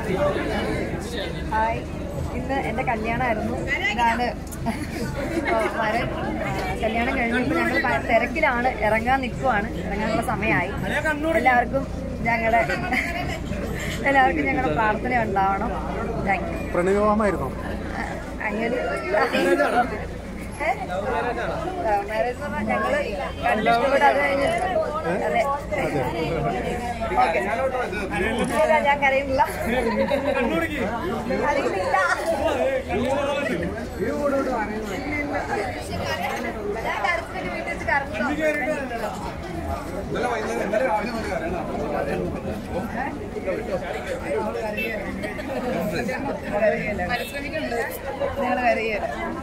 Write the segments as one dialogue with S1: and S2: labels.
S1: hi ഇന്ന് എൻ്റെ കല്യാണമായിരുന്നു ഇതാണ് ആ, വരൻ ആ, കല്യാണം കഴിഞ്ഞപ്പോൾ ഞങ്ങൾ ഭ- തിരക്കിലാണ് ഇറങ്ങാൻ നിൽക്കുവാണ് ഇറങ്ങാനുള്ള സമയമായി എല്ലാവർക്കും ഞങ്ങളുടെ എല്ലാവർക്കും ഞങ്ങളുടെ പ്രാർത്ഥന ഉണ്ടാവണം താങ്ക് യു
S2: പ്രണയവിവാഹമായിരുന്നോ
S1: അങ്ങനെ മാരേജ് പറഞ്ഞാൽ ഞങ്ങള് കണ്ടിഷ്ടപ്പെട്ട് അത് കഴിഞ്ഞ് അതെ ഓക്കെ ഞാൻ കരയുന്നില്ല കരയുന്നില്ല ഞാൻ കരച്ചിട്ട് വീട്ടിൽ വെച്ച് കരഞ്ഞോ നിങ്ങൾ കരയല്ല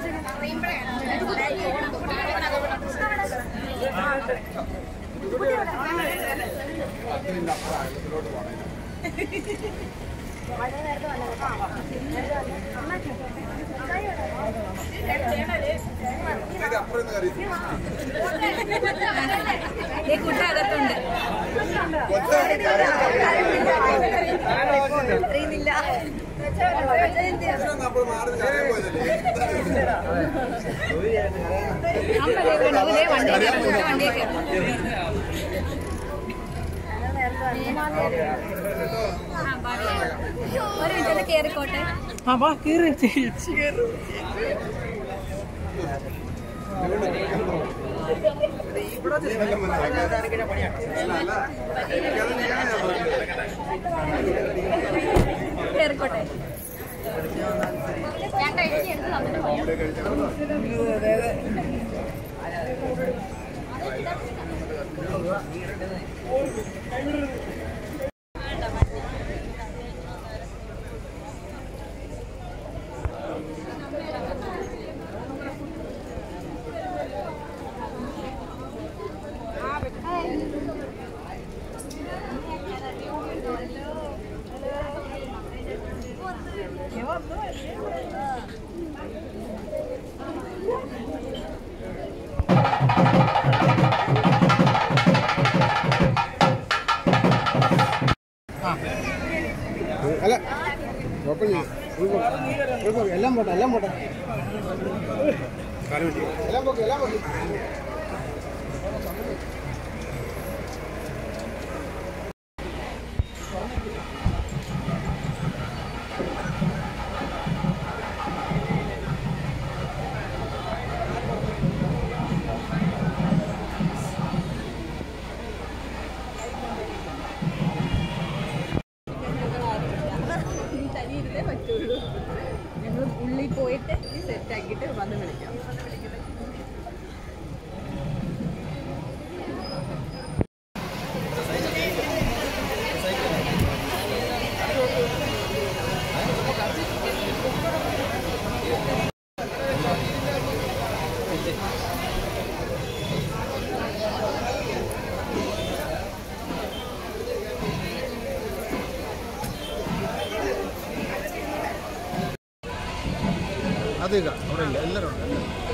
S1: അറിയുന്നില്ല
S3: ഒരു മിനിറ്റ് കേറിക്കോട്ടെ കേറിക്കോട്ടെ ഞാൻ കഴിച്ച് എടുത്ത് തന്നിട്ട് പോയാ
S2: അല്ല കുഴപ്പമില്ല കുഴപ്പമില്ല എല്ലാം പോട്ടെ എല്ലാം പോട്ടെ എല്ലാം പോക്കെ എല്ലാം പോക്കെ
S4: തനിയിരുന്നേ പറ്റുള്ളൂ ഞങ്ങൾ ഉള്ളിൽ പോയിട്ട് സെറ്റ് ആക്കിയിട്ട് വന്ന് വിളിക്കാം
S2: അതേക്കാം അവിടെ ഇല്ല എല്ലാവരും ഉണ്ട് എല്ലാവരും